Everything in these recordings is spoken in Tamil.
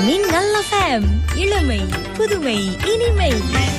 மின்னல் எஃப்எம் இளமை புதுமை இனிமை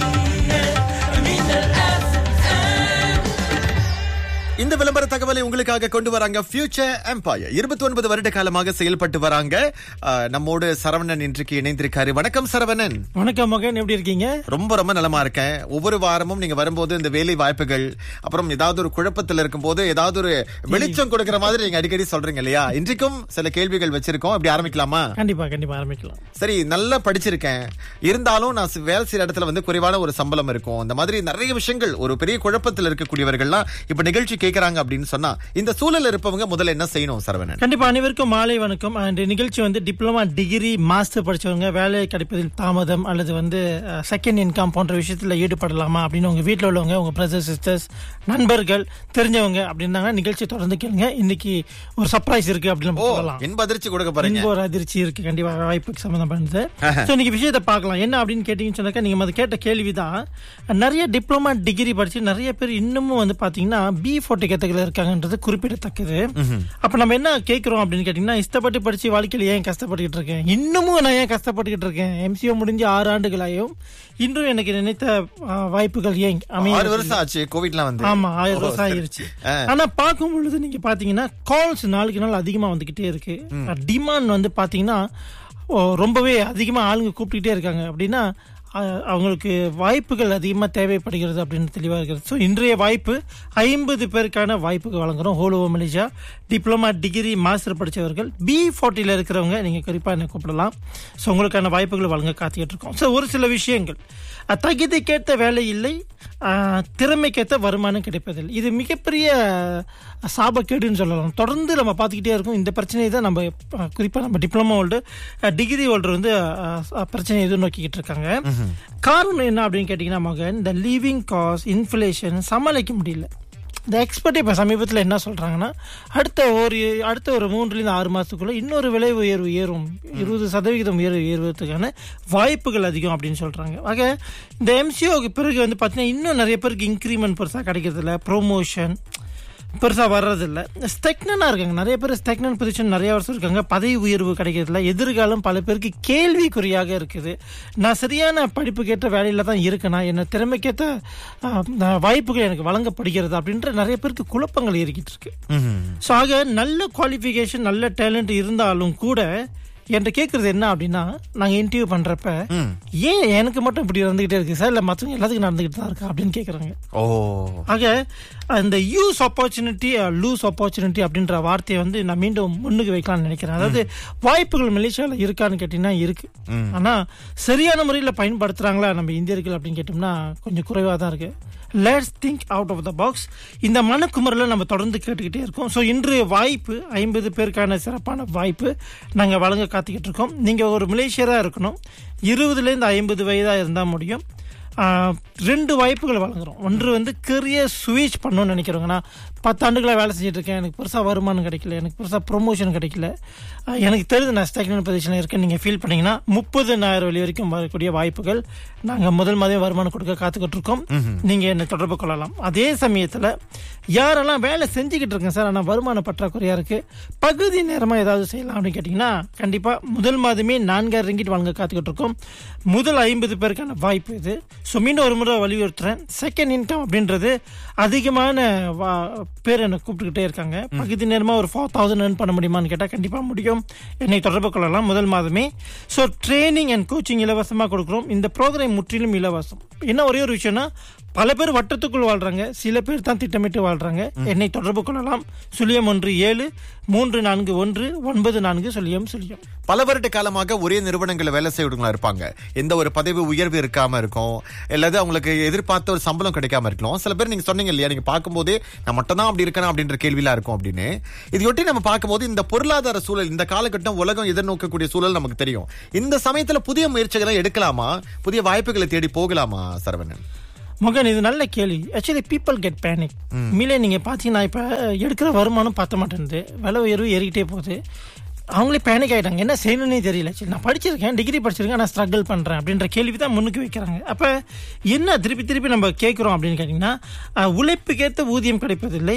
இந்த விளம்பர தகவலை உங்களுக்காக கொண்டு வராங்க ஃபியூச்சர் எம்பையர் இருபத்தி ஒன்பது வருட காலமாக செயல்பட்டு வராங்க அஹ், நம்மோடு சரவணன் இன்றைக்கு இணைந்திருக்காரு வணக்கம் சரவணன் வணக்கம் மகன் எப்படி இருக்கீங்க ரொம்ப ரொம்ப நலமா இருக்கேன் ஒவ்வொரு வாரமும் நீங்க வரும்போது இந்த வேலை வாய்ப்புகள் அப்புறம் ஏதாவது ஒரு குழப்பத்தில் இருக்கும்போது ஏதாவது ஒரு வெளிச்சம் கொடுக்கிற மாதிரி நீங்க அடிக்கடி சொல்றீங்க இல்லையா இன்றைக்கும் சில கேள்விகள் வச்சிருக்கோம் அப்படி ஆரம்பிக்கலாமா கண்டிப்பா கண்டிப்பா ஆரம்பிக்கலாம் சரி நல்லா படிச்சிருக்கேன் இருந்தாலும் நான் சி- வேலை செய்யற இடத்துல வந்து குறைவான ஒரு சம்பளம் இருக்கும் இந்த மாதிரி நிறைய விஷயங்கள் ஒரு பெரிய குழப்பத்தில் இருக்கக்கூடியவர்கள்லாம் இப்ப நிகழ்ச்சி கேக்குறாங்க அப்படின்னு சொன்னா இந்த சூழல்ல இருப்பவங்க முதல்ல என்ன செய்யணும் சரவணன் கண்டிப்பா அனைவருக்கும் மாலை வணக்கம் அண்ட் நிகழ்ச்சி வந்து டிப்ளமா டிகிரி மாஸ்டர் படிச்சவங்க வேலை கிடைப்பதில் தாமதம் அல்லது வந்து செகண்ட் இன்கம் போன்ற விஷயத்துல ஈடுபடலாமா அப்படின்னு உங்க வீட்டில் உள்ளவங்க உங்க பிரதர் சிஸ்டர்ஸ் நண்பர்கள் தெரிஞ்சவங்க அப்படின்னாங்க நிகழ்ச்சி தொடர்ந்து கேளுங்க இன்னைக்கு ஒரு சர்ப்ரைஸ் இருக்கு அப்படின்னு ஓ நம்ம சொல்லலாம் இன்ப அதிர்ச்சி கொடுக்க போறீங்க இன்ப ஒரு அதிர்ச்சி இருக்கு கண்டிப்பா வாய்ப்புக்கு சம்பந்தப்பட்டது சோ இன்னைக்கு விஷயத்தை பார்க்கலாம் என்ன அப்படின்னு கேட்டீங்கன்னு சொன்னாக்கா நீங்க அது கேட்ட கேள்விதான் நிறைய டிப்ளமா டிகிரி படிச்சு நிறைய பேர் இன்னமும் வந்து பாத்தீங்கன்னா பி ஃபோர்ட்டி கேட்டகரியில் இருக்காங்கன்றது குறிப்பிடத்தக்கது அப்ப நம்ம என்ன கேட்கிறோம் அப்படின்னு கேட்டீங்கன்னா இஷ்டப்பட்டு படிச்சு வாழ்க்கையில ஏன் கஷ்டப்பட்டுக்கிட்டு இருக்கேன் இன்னமும் நான் ஏன் கஷ்டப்பட்டுக்கிட்டு இருக்கேன் எம்சிஓ முடிஞ்சு ஆறு ஆண்டுகளாயும் இன்றும் எனக்கு நினைத்த ஆ, வாய்ப்புகள் ஏன் அமைய ஆறு வருஷம் ஆச்சு கோவிட்லாம் வந்து ஆமா ஆயிரம் ஓ, வருஷம் சரி. ஆயிருச்சு ஆ. ஆனா பார்க்கும் பொழுது நீங்க பாத்தீங்கன்னா கால்ஸ் நாளுக்கு நாள் அதிகமா வந்துகிட்டே இருக்கு டிமாண்ட் வந்து பாத்தீங்கன்னா ஓ, ரொம்பவே அதிகமா ஆளுங்க கூப்பிட்டுக்கிட்டே இருக்காங்க அப்படின்னா அ- அவங்களுக்கு வாய்ப்புகள் அதிகமா தேவைப்படுகிறது அப்படின்னு தெளிவா இருக்கிறது ஸோ இன்றைய வாய்ப்பு ஐம்பது பேருக்கான வாய்ப்புகள் வழங்குறோம் ஹோலோ மலேசியா டிப்ளமா டிகிரி மாஸ்டர் படிச்சவர்கள் பி ஃபார்ட்டியில் இருக்கிறவங்க நீங்க குறிப்பா என்ன கூப்பிடலாம் ஸோ உங்களுக்கான வாய்ப்புகள் வழங்க காத்துக்கிட்டு இருக்கோம் ஸோ ஒரு சில விஷயங்கள் அஹ், தகுதிக்கேற்ற வேலை இல்லை அஹ், திறமைக்கேற்ற வருமானம் கிடைப்பதில்லை இது மிகப்பெரிய அஹ், சாபக்கேடுன்னு சொல்லலாம் தொடர்ந்து நம்ம பார்த்துக்கிட்டே இருக்கோம் இந்த பிரச்சனையை தான் நம்ம அஹ், குறிப்பா நம்ம டிப்ளமோ ஹோல்டர் டிகிரி ஹோல்டர் வந்து அஹ், அஹ், பிரச்சனையை எதிர்நோக்கிக்கிட்டு இருக்காங்க காரணம் என்ன அப்படின்னு கேட்டீங்கன்னா மகன் இந்த லீவிங் காஸ்ட் இன்ஃபிளேஷன் சமாளிக்க முடியல இந்த எக்ஸ்பர்ட் இப்போ சமீபத்தில் என்ன சொல்கிறாங்கன்னா அடுத்த ஒரு அடுத்த ஒரு மூன்றுலேருந்து ஆறு மாதத்துக்குள்ள இன்னொரு விலை உயர்வு ஏறும் இருபது சதவிகிதம் உயர்வு ஏறுவதற்கான வாய்ப்புகள் அதிகம் அப்படின்னு சொல்கிறாங்க ஆக இந்த எம்சிஓக்கு பிறகு வந்து பார்த்தீங்கன்னா இன்னும் நிறைய பேருக்கு இன்க்ரிமெண்ட் பெருசாக கிடைக்கிறதில்ல ப்ரொமோஷன் பெருசாக வர்றதில்ல ஸ்டெக்னனாக இருக்காங்க நிறைய பேர் ஸ்டெக்னன் பொசிஷன் நிறைய வருஷம் இருக்காங்க பதவி உயர்வு கிடைக்கிறதில்ல எதிர்காலம் பல பேருக்கு கேள்விக்குறியாக இருக்குது நான் சரியான படிப்புக்கேற்ற வேலையில தான் இருக்கேனா என்ன திறமைக்கேற்ற ஆஹ், நான் வாய்ப்புகள் எனக்கு வழங்கப்படுகிறது அப்படின்ற நிறைய பேருக்கு குழப்பங்கள் ஏறிக்கிட்டு இருக்கு ம்ஹும். ஸோ ஆக நல்ல குவாலிஃபிகேஷன் நல்ல டேலண்ட் இருந்தாலும் கூட என்கிட்ட கேட்கறது என்ன அப்படின்னா நாங்கள் இன்டர்வியூ பண்ணுறப்ப ம். ஏன் எனக்கு மட்டும் இப்படி இருந்துகிட்டே இருக்கு சார் இல்லை மற்றவங்க எல்லாத்துக்கும் நடந்துகிட்டு தான் இருக்கா அப்படின்னு கேட்குறாங்க ஓ ஆக அந்த யூஸ் ஆப்பர்ச்சுனிட்டி லூஸ் ஆப்பர்ச்சுனிட்டி அப்படின்ற வார்த்தையை வந்து நான் மீண்டும் முன்னுக்கு வைக்கலாம்னு நினைக்கிறேன் அதாவது வாய்ப்புகள் மலேசியாவில் இருக்கான்னு கேட்டீங்கன்னா இருக்கு ஆனா சரியான முறையில் பயன்படுத்துறாங்களா நம்ம இந்தியர்கள் அப்படின்னு கேட்டோம்னா கொஞ்சம் குறைவாக தான் இருக்கு let's think out of the box இந்த மனக்குமுறையில் நம்ம தொடர்ந்து கேட்டுக்கிட்டே இருக்கோம் ஸோ இன்றைய வாய்ப்பு ஐம்பது பேருக்கான சிறப்பான வாய்ப்பு நாங்கள் வழங்க காத்துக்கிட்டு இருக்கோம் நீங்கள் ஒரு மலேசியராக இருக்கணும் இருபதுலேருந்து ஐம்பது வயதாக இருந்தால் முடியும் ஆஹ், ரெண்டு வாய்ப்புகள் வழங்குறோம் ஒன்று வந்து கெரியர் ஸ்விட்ச் பண்ணணும்னு நினைக்கிறவங்க நான் பத்தாண்டுகளாக வேலை செஞ்சுட்டு இருக்கேன் எனக்கு பெருசாக வருமானம் கிடைக்கல எனக்கு பெருசாக ப்ரொமோஷன் கிடைக்கல ஆஹ், எனக்கு தெரிஞ்சு நான் ஸ்டாக்னல் பொசிஷனில் இருக்கேன் நீங்கள் ஃபீல் பண்ணீங்கன்னா முப்பதுனாயிரம் வழி வரைக்கும் வரக்கூடிய வாய்ப்புகள் நாங்கள் முதல் மாதம் வருமானம் கொடுக்க காத்துக்கிட்டு இருக்கோம் நீங்கள் என்னை தொடர்பு கொள்ளலாம் அதே சமயத்தில் யாரெல்லாம் வேலை செஞ்சுக்கிட்டு இருக்கேன் சார் ஆனால் வருமான பற்றாக்குறையாக இருக்கு பகுதி நேரமாக ஏதாவது செய்யலாம் அப்படின்னு கேட்டிங்கன்னா கண்டிப்பாக முதல் மாதமே நான்காயிரம் ரிங்கிட் வழங்க காத்துக்கிட்டு இருக்கோம் முதல் ஐம்பது பேருக்கான வாய்ப்பு இது ஸோ மீண்டும் ஒரு முறை வலியுறுத்துறேன் செகண்ட் இன்கம் அப்படின்றது அதிகமான வா- பேர் என்னை கூப்பிட்டுக்கிட்டே இருக்காங்க பகுதி நேரமாக ஒரு ஃபோர் தௌசண்ட் earn பண்ண முடியுமான்னு கேட்டால் கண்டிப்பாக முடியும் என்னை தொடர்பு கொள்ளலாம் முதல் மாதமே ஸோ ட்ரைனிங் அண்ட் கோச்சிங் இலவசமாக கொடுக்குறோம் இந்த ப்ரோக்ராம் முற்றிலும் இலவசம் என்ன ஒரே ஒரு விஷயம்னா பல பேர் வட்டத்துக்குள் வாழ்றாங்க சில பேர் தான் திட்டமிட்டு வாழ்றாங்க என்னை தொடர்பு கொள்ளலாம் சுழியம் ஒன்று ஏழு மூன்று நான்கு ஒன்று ஒன்பது நான்கு சுழியம் சுழியம் பல வருட காலமாக ஒரே நிறுவனங்கள்ல வேலை செய்யறவங்களா இருப்பாங்க எந்த ஒரு பதவி உயர்வு இருக்காம இருக்கும் அல்லது அவங்களுக்கு எதிர்பார்த்த ஒரு சம்பளம் கிடைக்காம இருக்கலாம் சில பேர் நீங்க சொன்னீங்க இல்லையா நீங்க பார்க்கும்போதே நான் மட்டும் தான் அப்படி இருக்கணும் அப்படின்ற கேள்விலாம் இருக்கும் அப்படின்னு இதையொட்டி நம்ம பார்க்கும்போது இந்த பொருளாதார சூழல் இந்த காலகட்டம் உலகம் எதிர்நோக்கக்கூடிய சூழல் நமக்கு தெரியும் இந்த சமயத்துல புதிய முயற்சிகளை எடுக்கலாமா புதிய வாய்ப்புகளை தேடி போகலாமா சரவணன் மகன் இது நல்ல கேள்வி ஆக்சுவலி பீப்புள் கெட் பேனிக் மீலே நீங்க பாத்தீங்கன்னா இப்ப எடுக்கிற வருமானம் பார்த்த மாட்டேங்குது விலை உயர்வு ஏறிக்கிட்டே போகுது அவங்களே பேனிக் ஆயிட்டாங்க என்ன செய்யணும்னே தெரியல சரி நான் படிச்சிருக்கேன் டிகிரி படிச்சிருக்கேன் நான் ஸ்ட்ரகிள் பண்றேன் அப்படின்ற கேள்வி தான் முன்னுக்கு வைக்கிறாங்க அப்ப என்ன திருப்பி திருப்பி நம்ம கேட்கிறோம் அப்படின்னு கேட்டீங்கன்னா அஹ், உழைப்புக்கேற்ற ஊதியம் கிடைப்பதில்லை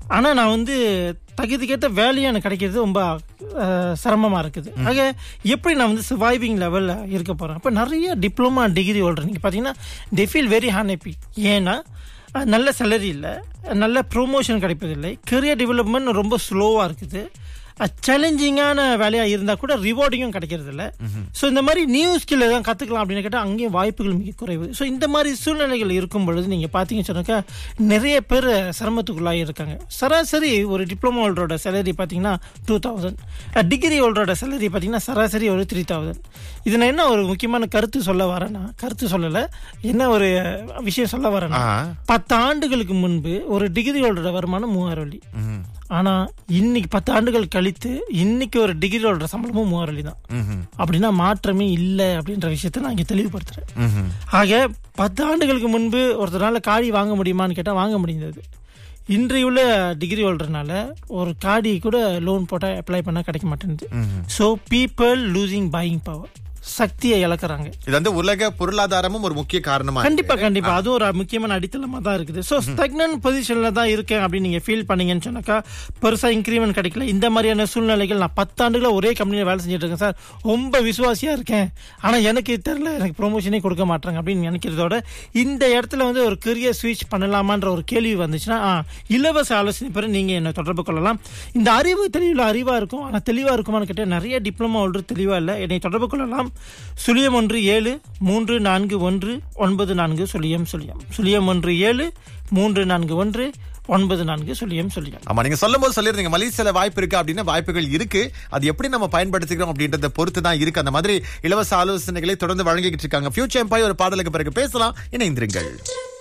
ஆனா நான் வந்து தகுதிக்கேற்ற வேலையும் எனக்கு கிடைக்கிறது ரொம்ப அஹ், சிரமமா இருக்குது ஆக எப்படி நான் வந்து சர்வைவிங் லெவல்ல இருக்க போறேன் அப்ப நிறைய டிப்ளமா டிகிரி ஹோல்டர் நீங்க பாத்தீங்கன்னா தே ஃபீல் வெரி ஹாப்பி ஏன்னா அஹ், நல்ல சேலரி இல்லை நல்ல ப்ரொமோஷன் கிடைப்பதில்லை கெரியர் டெவலப்மெண்ட் ரொம்ப ஸ்லோவா இருக்குது சேலஞ்சிங்கான வேலையா இருந்தா கூட ரிவார்டிங்கும் கிடைக்கிறது இல்ல ஸோ இந்த மாதிரி நியூ ஸ்கில் எதாவது கத்துக்கலாம் அப்படின்னு கேட்டா அங்கேயும் வாய்ப்புகள் மிக குறைவு ஸோ இந்த மாதிரி சூழ்நிலைகள் இருக்கும் பொழுது நீங்க பாத்தீங்கன்னு சொன்னாக்கா நிறைய பேர் சிரமத்துக்குள்ளாகி இருக்காங்க சராசரி ஒரு டிப்ளமோ ஹோல்டரோட சேலரி பாத்தீங்கன்னா டூ தௌசண்ட் டிகிரி ஹோல்டரோட சேலரி பாத்தீங்கன்னா சராசரி ஒரு த்ரீ தௌசண்ட் இது நான் என்ன ஒரு முக்கியமான கருத்து சொல்ல வரேன்னா கருத்து சொல்லல என்ன ஒரு விஷயம் சொல்ல வரேன்னா ஆ. பத்து ஆண்டுகளுக்கு முன்பு ஒரு டிகிரி ஹோல்டரோட வருமானம் மூவாயிரம் வழி ம்ஹும். ஆனா இன்னைக்கு பத்து ஆண்டுகள் கழித்து இன்னைக்கு ஒரு டிகிரி ஹோல்டர் சம்பளமும் மூவாயிரம் வழி தான் ம்ஹும். அப்படின்னா மாற்றமே இல்லை அப்படின்ற விஷயத்தை நான் இங்க தெளிவுபடுத்துறேன் ம்ஹும். ஆக பத்து ஆண்டுகளுக்கு முன்பு ஒருத்தரால காடி வாங்க முடியுமான்னு கேட்டா வாங்க முடிந்தது இன்றைய உள்ள டிகிரி ஹோல்டர்னால ஒரு காடி கூட லோன் போட்டா அப்ளை பண்ணா கிடைக்க மாட்டேங்குது so people losing buying power சக்தியை இழக்கிறாங்க இது வந்து உலக பொருளாதாரமும் ஒரு முக்கிய காரணமா இருக்கு. கண்டிப்பா கண்டிப்பா அது ஒரு முக்கியமான அடித்தளமா தான் இருக்குது சோ ஸ்டக்னன் பொசிஷன்ல தான் இருக்கேன் அப்படின்னு நீங்க ஃபீல் பண்ணீங்கன்னு சொன்னாக்கா பெருசா இன்க்ரிமெண்ட் கிடைக்கல இந்த மாதிரியான சூழ்நிலைகள் நான் பத்து ஆண்டுகளா ஒரே கம்பெனில வேலை செஞ்சுட்டு இருக்கேன் சார் ரொம்ப விசுவாசியா இருக்கேன் ஆனா எனக்கு தெரியல எனக்கு ப்ரொமோஷனே கொடுக்க மாட்டாங்க அப்படின்னு நினைக்கிறதோட இந்த இடத்துல வந்து ஒரு கரியர் ஸ்விட்ச் பண்ணலாமான்ற ஒரு கேள்வி வந்துச்சுன்னா ஆ, இலவச ஆலோசனை பெற நீங்க என்ன தொடர்பு கொள்ளலாம் இந்த அறிவு தெளிவுல அறிவா இருக்கும் ஆனா தெளிவா இருக்குமான்னு கேட்டா நிறைய டிப்ளமா ஹோல்டர் தெளிவா இல்லை என்னை தொடர்பு கொள்ளலாம் சுழியம் ஒன்று ஏழு மூன்று நான்கு ஒன்று ஒன்பது நான்கு சுழியம் சுழியம் சுழியம் ஒன்று ஏழு மூன்று நான்கு ஒன்று ஒன்பது நான்கு சுழியம் சுழியம் ஆமா நீங்க சொல்லும் போது சொல்லிருந்தீங்க மலேசியால வாய்ப்பு இருக்கு அப்படின்னா வாய்ப்புகள் இருக்கு அது எப்படி நம்ம பயன்படுத்திக்கிறோம் அப்படின்றத பொறுத்து தான் இருக்கு அந்த மாதிரி இலவச ஆலோசனைகளை தொடர்ந்து வழங்கிட்டு இருக்காங்க ஃபியூச்சர் எம்பாய் ஒரு பாடலுக்கு பிறகு பேசலாம் இணைந்திருங்கள்